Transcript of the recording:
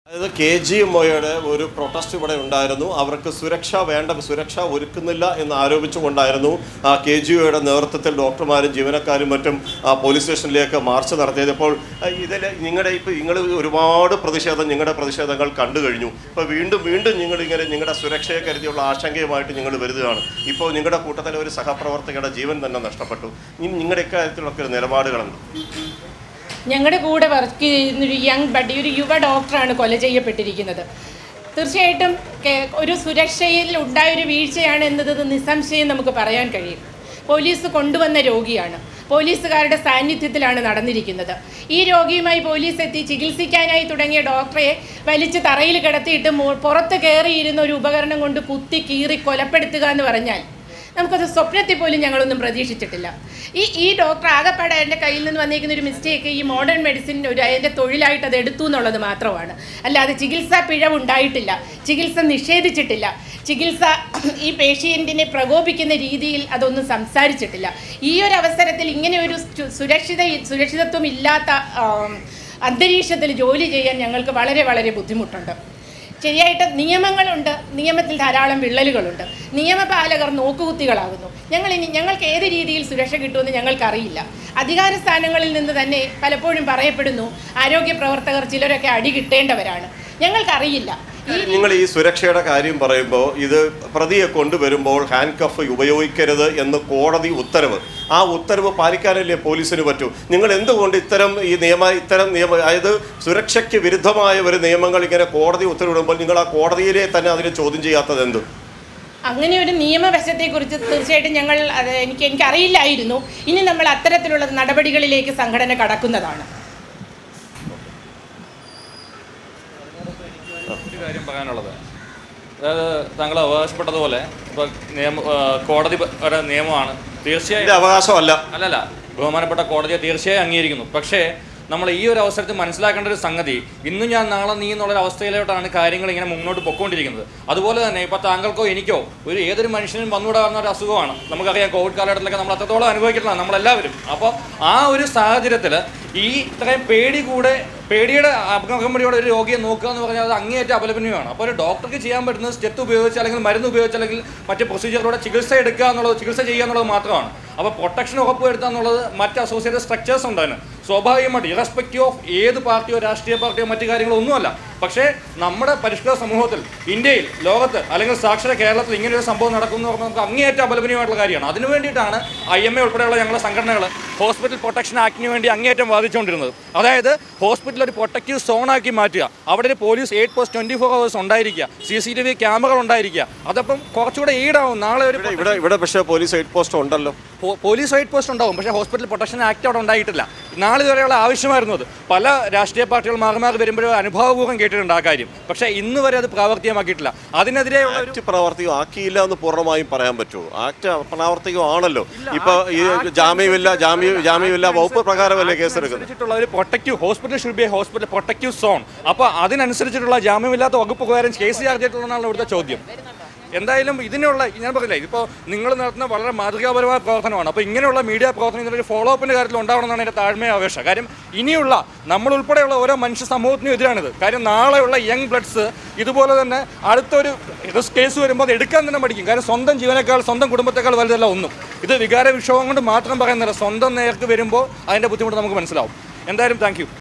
അതായത് K G M ഒയുടെ ഒരു പ്രൊട്ടസ്റ്റ് ഇവിടെ ഉണ്ടായിരുന്നു അവർക്ക് സുരക്ഷ വേണ്ട സുരക്ഷ ഒരുക്കുന്നില്ല എന്ന് ആരോപിച്ചുകൊണ്ടായിരുന്നു ആ കെ ജി ഒയുടെ നേതൃത്വത്തിൽ ഡോക്ടർമാരും ജീവനക്കാരും മറ്റും ആ, പോലീസ് സ്റ്റേഷനിലേക്ക് മാർച്ച് നടത്തിയത് ഇപ്പോൾ ഇതിൽ നിങ്ങളുടെ ഇപ്പോൾ നിങ്ങൾ ഒരുപാട് പ്രതിഷേധം നിങ്ങളുടെ പ്രതിഷേധങ്ങൾ കണ്ടു കഴിഞ്ഞു ഇപ്പോൾ വീണ്ടും വീണ്ടും നിങ്ങൾ ഇങ്ങനെ നിങ്ങളുടെ സുരക്ഷയെ കരുതിയുള്ള ആശങ്കയുമായിട്ട് നിങ്ങൾ വരുന്നതാണ് ഇപ്പോൾ നിങ്ങളുടെ കൂട്ടത്തിലെ ഒരു സഹപ്രവർത്തകയുടെ ജീവൻ തന്നെ നഷ്ടപ്പെട്ടു ഇനി നിങ്ങളുടെ ഇക്കാര്യത്തിലൊക്കെ ഒരു നിലപാടുകളുണ്ട് ഞങ്ങളുടെ കൂടെ വർക്ക് ചെയ്യുന്ന ഒരു യങ് ബഡി ഒരു യുവ ഡോക്ടറാണ് കൊല ചെയ്യപ്പെട്ടിരിക്കുന്നത് തീർച്ചയായിട്ടും കേ- ഒരു സുരക്ഷയിൽ ഉണ്ടായൊരു വീഴ്ചയാണ് എന്നത് നിസ്സംശയം നമുക്ക് പറയാൻ കഴിയും പോലീസ് കൊണ്ടുവന്ന രോഗിയാണ് പോലീസുകാരുടെ സാന്നിധ്യത്തിലാണ് നടന്നിരിക്കുന്നത് ഈ രോഗിയുമായി പോലീസ് എത്തി ചികിത്സിക്കാനായി തുടങ്ങിയ ഡോക്ടറെ വലിച്ച് തറയിൽ കിടത്തിയിട്ട് മു- പുറത്ത് കയറിയിരുന്ന ഒരു ഉപകരണം കൊണ്ട് കുത്തി കീറി കൊലപ്പെടുത്തുക എന്ന് പറഞ്ഞാൽ നമുക്കത് സ്വപ്നത്തിൽ പോലും ഞങ്ങളൊന്നും പ്രതീക്ഷിച്ചിട്ടില്ല ഈ ഈ ഡോക്ടർ ആകെപ്പാടെ എൻ്റെ കയ്യിൽ നിന്ന് വന്നിരിക്കുന്ന ഒരു മിസ്റ്റേക്ക് ഈ മോഡേൺ മെഡിസിൻ ഒരു അതിൻ്റെ തൊഴിലായിട്ട് അത് എടുത്തു എന്നുള്ളത് മാത്രമാണ് അല്ലാതെ ചികിത്സാ പിഴവുണ്ടായിട്ടില്ല ചികിത്സ നിഷേധിച്ചിട്ടില്ല ചികിത്സ ഈ പേഷ്യൻറ്റിനെ പ്രകോപിക്കുന്ന രീതിയിൽ അതൊന്നും സംസാരിച്ചിട്ടില്ല ഈ ഒരു അവസരത്തിൽ ഇങ്ങനെ ഒരു സു- സുരക്ഷിത സുരക്ഷിതത്വം ഇല്ലാത്ത ആം, അന്തരീക്ഷത്തിൽ ജോലി ചെയ്യാൻ ഞങ്ങൾക്ക് വളരെ വളരെ ബുദ്ധിമുട്ടുണ്ട് ശരിയായിട്ട് നിയമങ്ങളുണ്ട് നിയമത്തിൽ ധാരാളം വിള്ളലുകളുണ്ട് നിയമപാലകർ നോക്കുകുത്തികളാകുന്നു ഞങ്ങൾ ഇനി ഞങ്ങൾക്ക് ഏത് രീതിയിൽ സുരക്ഷ കിട്ടുമെന്ന് ഞങ്ങൾക്കറിയില്ല അധികാര സ്ഥാനങ്ങളിൽ നിന്ന് തന്നെ പലപ്പോഴും പറയപ്പെടുന്നു ആരോഗ്യ പ്രവർത്തകർ ചിലരൊക്കെ അടി കിട്ടേണ്ടവരാണ് ഞങ്ങൾക്കറിയില്ല ഈ നിങ്ങൾ ഈ സുരക്ഷയുടെ കാര്യം പറയുമ്പോൾ ഇത് പ്രതിയെ കൊണ്ടുവരുമ്പോൾ ഹാൻഡ് കഫ് ഉപയോഗിക്കരുത് എന്ന് കോടതി ഉത്തരവ് ആ ഉത്തരവ് പാലിക്കാനല്ലേ പോലീസിന് പറ്റൂ നിങ്ങൾ എന്തുകൊണ്ട് ഇത്തരം ഈ നിയമ ഇത്തരം നിയമ അതായത് സുരക്ഷയ്ക്ക് വിരുദ്ധമായ ഒരു നിയമങ്ങൾ ഇങ്ങനെ കോടതി ഉത്തരവിടുമ്പോൾ നിങ്ങൾ ആ കോടതിയിലെ തന്നെ അതിനെ ചോദ്യം ചെയ്യാത്തത് എന്ത് അങ്ങനെ ഒരു നിയമവശത്തെക്കുറിച്ച് തീർച്ചയായിട്ടും ഞങ്ങൾ അത് എനിക്ക് എനിക്കറിയില്ലായിരുന്നു ഇനി നമ്മൾ അത്തരത്തിലുള്ള നടപടികളിലേക്ക് സംഘടന കടക്കുന്നതാണ് ഒരു കാര്യം പറയാനുള്ളത് അതായത് താങ്കൾ അവകാശപ്പെട്ടതുപോലെ ഇപ്പോൾ നിയമ ആ, കോടതി പ- ഒരു നിയമമാണ് തീർച്ചയായും ഇതിന്റെ അവകാശമല്ല അല്ലല്ല ബഹുമാനപ്പെട്ട കോടതിയെ തീർച്ചയായും അംഗീകരിക്കുന്നു പക്ഷേ നമ്മൾ ഈ ഒരു അവസരത്തിൽ മനസ്സിലാക്കേണ്ട ഒരു സംഗതി ഇന്നും ഞാൻ നാളെ നീ എന്നുള്ളൊരു അവസ്ഥയിലോട്ടാണ് കാര്യങ്ങൾ ഇങ്ങനെ മുന്നോട്ട് പൊക്കോണ്ടിരിക്കുന്നത് അതുപോലെ തന്നെ ഇപ്പോൾ താങ്കൾക്കോ എനിക്കോ ഒരു ഏതൊരു മനുഷ്യനും വന്നുകൂടാവുന്ന ഒരു അസുഖമാണ് നമുക്കറിയാം കോവിഡ് കാലഘട്ടത്തിലൊക്കെ നമ്മൾ അത്രത്തോളം അനുഭവിക്കുന്നതാണ് നമ്മളെല്ലാവരും അപ്പോൾ ആ ഒരു സാഹചര്യത്തിൽ ഈ ഇത്രയും പേടി കൂടെ പേടിയുടെ അപകടമടിയോടെ ഒരു രോഗിയെ നോക്കുക എന്ന് പറഞ്ഞാൽ അത് അങ്ങേയറ്റം അപലപനീയമാണ് അപ്പോൾ ഒരു ഡോക്ടർക്ക് ചെയ്യാൻ പറ്റുന്നത് സ്റ്റെത്ത് ഉപയോഗിച്ച് അല്ലെങ്കിൽ മരുന്ന് ഉപയോഗിച്ച് അല്ലെങ്കിൽ മറ്റ് പ്രൊസീജിയറിലൂടെ ചികിത്സ എടുക്കുക എന്നുള്ളത് ചികിത്സ ചെയ്യുക എന്നുള്ളത് മാത്രമാണ് അപ്പോൾ പ്രൊട്ടക്ഷൻ ഉറപ്പുവരുത്തുക എന്നുള്ളത് മറ്റ് അസോസിയേറ്റഡ് സ്ട്രക്ചേഴ്സ് ഉണ്ട് അതിന് സ്വാഭാവികമായിട്ട് ഇറസ്പെക്റ്റീവ് ഓഫ് ഏത് പാർട്ടിയോ രാഷ്ട്രീയ പാർട്ടിയോ മറ്റു കാര്യങ്ങളോ ഒന്നുമല്ല പക്ഷേ നമ്മുടെ പരിഷ്കൃത സമൂഹത്തിൽ ഇന്ത്യയിൽ ലോകത്ത് അല്ലെങ്കിൽ സാക്ഷര കേരളത്തിൽ ഇങ്ങനെ ഒരു സംഭവം നടക്കുന്നു എന്ന് പറഞ്ഞാൽ നമുക്ക് അങ്ങേയറ്റം അപലപനീയമായിട്ടുള്ള കാര്യമാണ് അതിനു വേണ്ടിയിട്ടാണ് ഐ എം എ ഉൾപ്പെടെയുള്ള ഞങ്ങളുടെ സംഘടനകൾ ഹോസ്പിറ്റൽ പ്രൊട്ടക്ഷൻ ആക്ടിന് വേണ്ടി അങ്ങേയറ്റം വാദിച്ചുകൊണ്ടിരുന്നത് അതായത് ഹോസ്പിറ്റൽ ഒരു പ്രൊട്ടക്റ്റീവ് സോണാക്കി മാറ്റുക അവിടെ ഒരു police aid post twenty four hours ഉണ്ടായിരിക്കുക സി സി ടി വി ക്യാമറകൾ ഉണ്ടായിരിക്കുക അതപ്പം കുറച്ചുകൂടെ ഈടാവും നാളെ ഒരു ഇവിടെ ഇവിടെ ഇവിടെ പക്ഷേ പോലീസ് ഹെഡ് പോസ്റ്റ് ഉണ്ടല്ലോ പോ- പോലീസ് വൈറ്റ് പോസ്റ്റ് ഉണ്ടാവും പക്ഷേ ഹോസ്പിറ്റൽ പ്രൊട്ടക്ഷൻ ആക്ട് അവിടെ ഉണ്ടായിട്ടില്ല നാളെ ഇതുവരെയുള്ള ആവശ്യമായിരുന്നു അത് പല രാഷ്ട്രീയ പാർട്ടികൾ മാറി മാറി വരുമ്പോഴും അനുഭവപൂർവ്വം കേട്ടിട്ടുണ്ട് ആ കാര്യം പക്ഷേ ഇന്ന് വരെ അത് പ്രാവർത്തികമാക്കിയിട്ടില്ല അതിനെതിരെയുള്ള ഒരു ആക്ട് പ്രാവർത്തികം ആക്കിയില്ല എന്ന് പൂർണ്ണമായും പറയാൻ പറ്റുമോ ആക്ട് പ്രാവർത്തികമാണല്ലോ ഇപ്പൊ ഈ ജാമ്യമില്ല ജാമ്യ ജാമ്യമില്ല വകുപ്പ് പ്രകാരമല്ലേ കേസെടുക്കുന്നത് അനുസരിച്ചിട്ടുള്ള ഒരു protective hospital should be hospital protective zone അപ്പോൾ അതിനനുസരിച്ചിട്ടുള്ള ജാമ്യമില്ലാത്ത വകുപ്പ് പ്രകാരം കേസ് ചാർജ് ചെയ്തിട്ടുള്ളതാണ് ഇവിടുത്തെ ചോദ്യം എന്തായാലും ഇതിനുള്ള ഞാൻ പറഞ്ഞില്ല ഇതിപ്പോൾ നിങ്ങൾ നടത്തുന്ന വളരെ മാതൃകാപരമായ പ്രവർത്തനമാണ് അപ്പോൾ ഇങ്ങനെയുള്ള മീഡിയ പ്രവർത്തനം ഇതിനൊരു ഫോളോ അപ്പിൻ്റെ കാര്യത്തിൽ ഉണ്ടാവണമെന്നാണ് എൻ്റെ താഴ്മയ അപേക്ഷ കാര്യം ഇനിയുള്ള നമ്മൾ ഉൾപ്പെടെയുള്ള ഓരോ മനുഷ്യ സമൂഹത്തിനും എതിരാണിത് കാര്യം നാളെയുള്ള യങ് ബ്ലഡ്സ് ഇതുപോലെ തന്നെ അടുത്തൊരു റിസ്ക് കേസ് വരുമ്പോൾ അത് എടുക്കാൻ തന്നെ പഠിക്കും കാര്യം സ്വന്തം ജീവനേക്കാൾ സ്വന്തം കുടുംബത്തെക്കാൾ വലുതല്ല ഒന്നും ഇത് വികാര വിക്ഷോഭം കൊണ്ട് മാത്രം പറയുന്നില്ല സ്വന്തം നേർക്ക് വരുമ്പോൾ അതിൻ്റെ ബുദ്ധിമുട്ട് നമുക്ക് മനസ്സിലാവും എന്തായാലും താങ്ക്